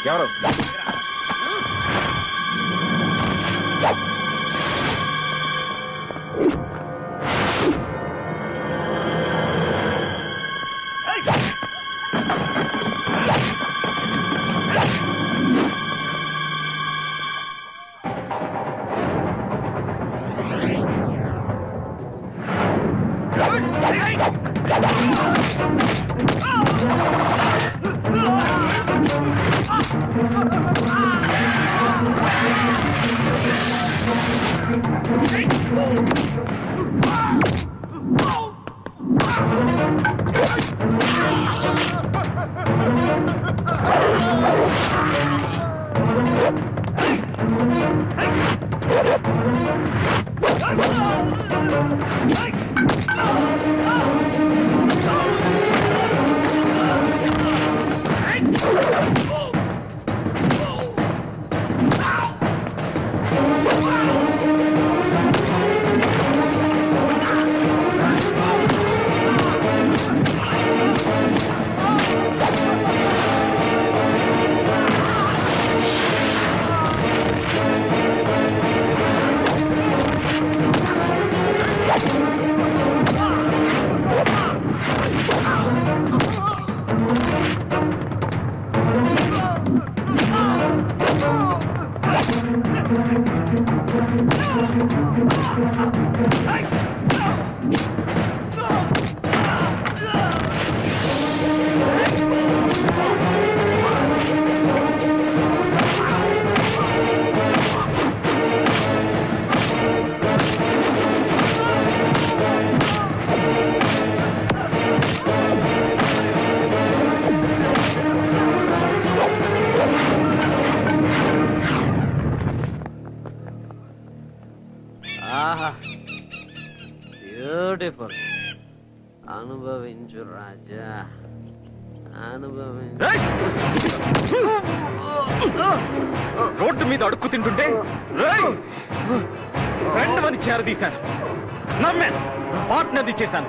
ఎవరు ఆహా బ్యూటిఫుల్ అనుభవించు రాజా అనుభవించు రోడ్డు మీద అడుక్కు తింటుంటే రేయ్! రెండవని చేరదీశాను నమ్మాను పార్ట్నర్ది చేశాను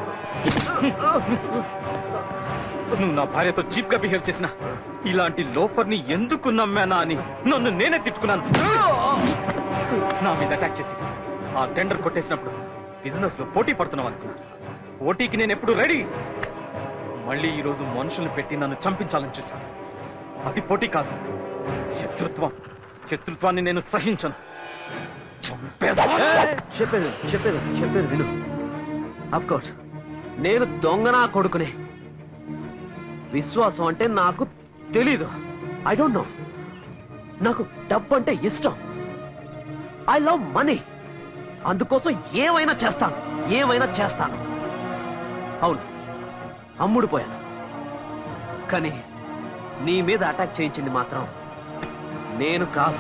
నువ్వు నా భార్యతో చీప్ గా బిహేవ్ చేసిన ఇలాంటి లోఫర్ని ఎందుకు నమ్మానా అని నన్ను నేనే తిట్టుకున్నాను నా మీద అటాక్ చేసి ఆ టెండర్ కొట్టేసినప్పుడు బిజినెస్ లో పోటీ పడుతున్నావు అనుకున్నాను పోటీకి నేను ఎప్పుడు రెడీ మళ్ళీ ఈ రోజు మనుషుల్ని పెట్టి నన్ను చంపించాలని చూశాను అది పోటీ కాదు శత్రుత్వం శత్రుత్వాన్ని నేను సహించను చంపేస్తా. చెప్పేది చెప్పేది చెప్పేది విను అఫ్ కోర్స్ నేను దొంగనా కొడుకునే విశ్వాసం అంటే నాకు తెలీదు ఐ డోంట్ నో నాకు డబ్బు అంటే ఇష్టం ఐ లవ్ మనీ అందుకోసం ఏమైనా చేస్తాను ఏమైనా చేస్తాను అవును అమ్ముడు పోయాను కానీ నీ మీద అటాక్ చేయించింది మాత్రం నేను కాదు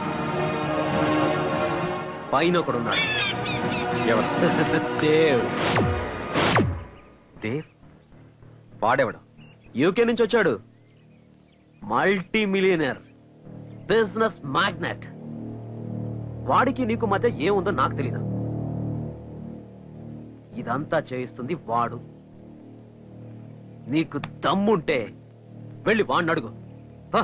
పైన ఒకడున్నాడు ఎవరు దేవ్ దేవ్ వాడెవడు యూకే నుంచి వచ్చాడు మల్టీ మిలియనర్ బిజినెస్ మ్యాగ్నెట్ వాడికి నీకు మధ్య ఏముందో నాకు తెలీదు ఇదంతా చేయిస్తుంది వాడు నీకు దమ్ముంటే వెళ్ళి వాడిని అడుగు హ?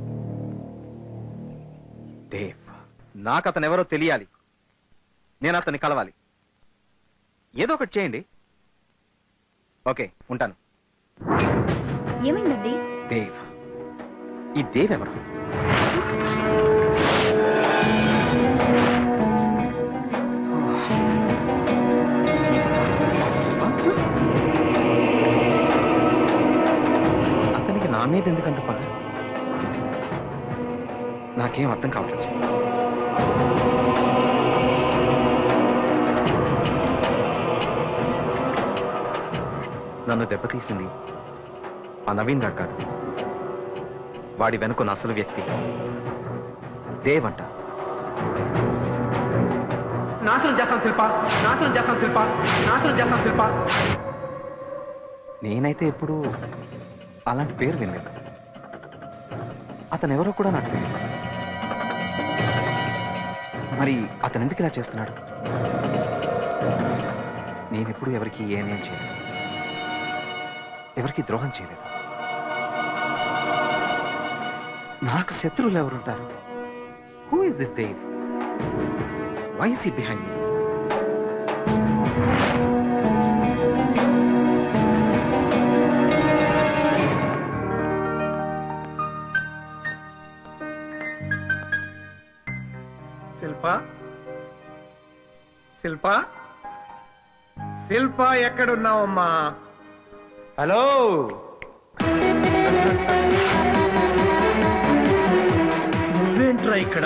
దేవ్ నాకు అతను ఎవరో తెలియాలి నేను అతన్ని కలవాలి ఏదో ఒకటి చేయండి ఓకే ఉంటాను ఏమైందండి దేవ్ ఈ దేవ్ ఎవరు అతనికి నా మీద ఎందుకంత పగ నాకేం అర్థం కావట్లేదు నన్ను దెబ్బతీసింది ఆ నవీన్ గారు కాదు వాడి వెనుకున్న అసలు వ్యక్తి దేవ్ అంట నాశనం చేస్తాను శిల్ప నాశనం చేస్తాను శిల్ప నాశనం చేస్తాను శిల్ప నేనైతే ఎప్పుడు అలాంటి పేరు వినలేదు అతను ఎవరో కూడా నాకు తెలియదు మరి అతను ఎందుకు ఇలా చేస్తున్నాడు నేనెప్పుడు ఎవరికి ఏ అన్యాయం చేయలేదు ఎవరికి ద్రోహం చేయలేదు నాకు శత్రువులు ఎవరుంటారు who is this Dev why see behind me Shilpa Shilpa Shilpa ఎక్కడున్నావమ్మా హలో నువ్వేంట్రా ఇక్కడ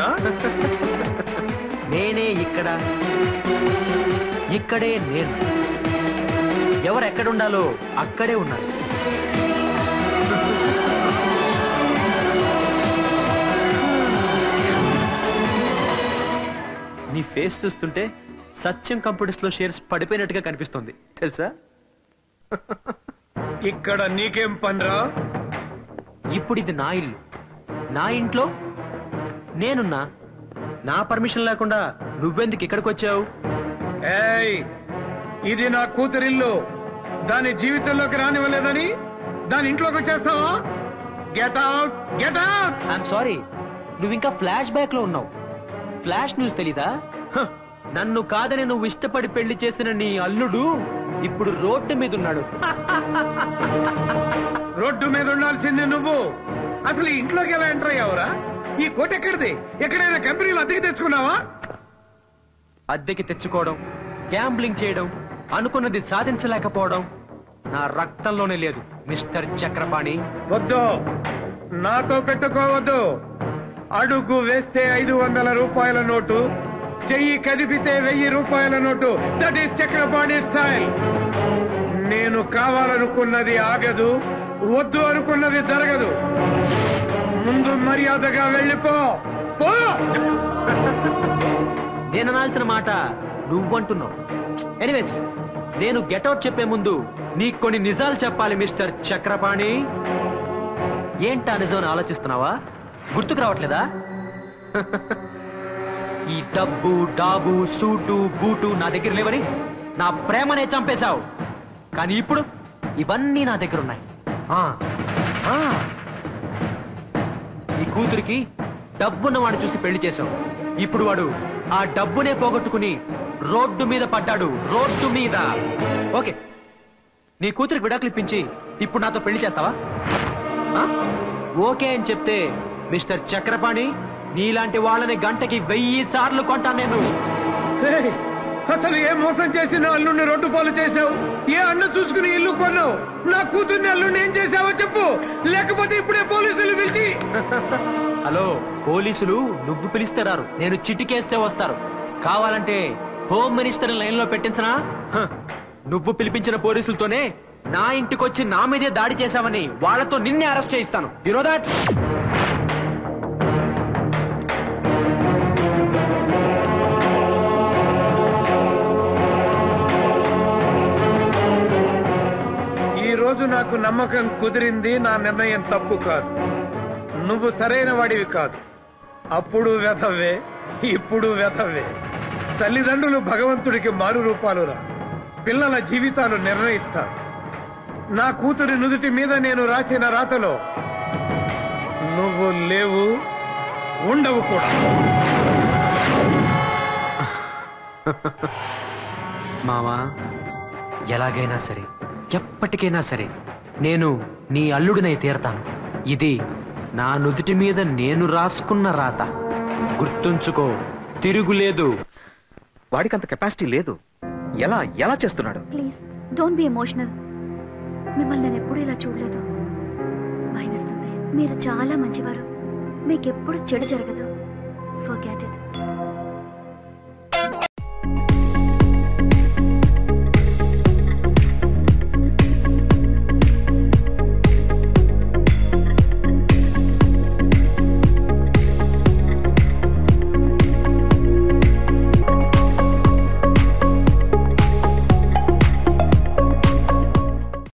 నేనే ఇక్కడ ఇక్కడే నేను ఎవరు ఎక్కడుండాలో అక్కడే ఉన్నారు నీ ఫేస్ చూస్తుంటే సత్యం కంప్యూటర్స్ లో షేర్స్ పడిపోయినట్టుగా కనిపిస్తుంది తెలుసా ఇక్కడ నీకేం పనిరా ఇప్పుడు ఇది నా ఇల్లు నా ఇంట్లో నేనున్నా నా పర్మిషన్ లేకుండా నువ్వెందుకు ఇక్కడికి వచ్చావు ఏయ్ ఇది నా కూతురిల్లు దాని జీవితంలోకి రానివ్వలేదని దాని ఇంట్లోకి వచ్చేస్తావా get out get out I'm sorry నువ్వు ఇంకా ఫ్లాష్ బ్యాక్ లో ఉన్నావు ఫ్లాష్ న్యూస్ తెలీదా హ, నన్ను కాదని నువ్వు ఇష్టపడి పెళ్లి చేసిన నీ అల్లుడు ఇప్పుడు రోడ్డు మీద ఉన్నాడు రోడ్డు మీద ఉండాల్సింది నువ్వు అసలు ఈ ఇంట్లోకి ఎలా ఎంటర్ అయ్యావురా ఈ కోట ఎక్కడిది ఎక్కడైనా కంపెనీలు అద్దెకి తెచ్చుకున్నావా అద్దెకి తెచ్చుకోవడం గ్యాంబ్లింగ్ చేయడం అనుకున్నది సాధించలేకపోవడం నా రక్తంలోనే లేదు మిస్టర్ చక్రపాణి వద్దు నాతో పెట్టుకోవద్దు అడుగు వేస్తే ఐదు వందల రూపాయల నోటు చెయ్యి కదిపితే వెయ్యి రూపాయల నోటు దట్ ఈస్ చక్రపాణి స్టైల్ నేను కావాలనుకున్నది ఆగదు వద్దు అనుకున్నది జరగదు ముందు మర్యాదగా వెళ్ళిపో పో నేను అనాల్సిన మాట నువ్వంటున్నావు ఎనీవేస్ నేను గెటౌట్ చెప్పే ముందు నీకు కొన్ని నిజాలు చెప్పాలి మిస్టర్ చక్రపాణి ఏంటా నిజం అని ఆలోచిస్తున్నావా గుర్తుకు రావట్లేదా ఈ డబ్బు డాబు సూటు బూటు నా దగ్గర లేవని నా ప్రేమనే చంపేశావు కానీ ఇప్పుడు ఇవన్నీ నా దగ్గర ఉన్నాయి ఆ, ఆ. ఈ కూతురికి డబ్బున్న వాడిని చూసి పెళ్లి చేశావు ఇప్పుడు వాడు ఆ డబ్బునే పోగొట్టుకుని రోడ్డు మీద పడ్డాడు రోడ్డు మీద ఓకే నీ కూతురికి విడాకులు ఇప్పించి ఇప్పుడు నాతో పెళ్లి చేస్తావా ఆ? ఓకే అని చెప్తే మిస్టర్ చక్రపాణి నీలాంటి వాళ్ళని గంటకి వెయ్యి సార్లు కొంటాను నేను ఏయ్, అసలు ఏ మోసం చేసి నా అల్లుడిని రోడ్డు పాలు చేశావు ఏ అన్న చూసుకుని ఇల్లు కొన్నావు నా కూతుర్ని అల్లుడిని ఏం చేశావో చెప్పు లేకపోతే ఇప్పుడే పోలీసులు పిలిచి హలో పోలీసులు నువ్వు పిలిస్తే రారు నేను చిటికేస్తే వస్తారు కావాలంటే హోమ్ మినిస్టర్ లైన్ లో పెట్టించనా హ, నువ్వు పిలిపించిన పోలీసులతోనే నా ఇంటికొచ్చి నా మీదే దాడి చేశావని వాళ్ళతో నిన్నే అరెస్ట్ చేయిస్తాను యు నో దట్ ఈ రోజు నాకు నమ్మకం కుదిరింది నా నిర్ణయం తప్పు కాదు నువ్వు సరైన వాడివి కాదు అప్పుడు వెధవే ఇప్పుడు వెధవే తల్లిదండ్రులు భగవంతుడికి మారు రూపాలురా పిల్లల జీవితాలు నిర్ణయిస్తారు నా కూతురి నుదుటి మీద నేను రాసిన రాతలో నువ్వు లేవు ఉండవు కూడా మామా ఎలాగైనా సరే ఎప్పటికైనా సరే నేను నీ అల్లుడినై తీరతాను ఇది నా నుదుటి మీద నేను రాసుకున్న రాత గుర్తుంచుకో తిరుగులేదు వాడికి అంత కెపాసిటీ లేదు ఎలా ఎలా చేస్తున్నాడు ప్లీజ్ డోంట్ బి ఎమోషనల్ మిమ్మల్ని నేను ఎప్పుడూ ఇలా చూడలేదు భయమేస్తుంది మీరు చాలా మంచివారు మీకెప్పుడు చెడు జరగదు ఫర్గెట్ ఇట్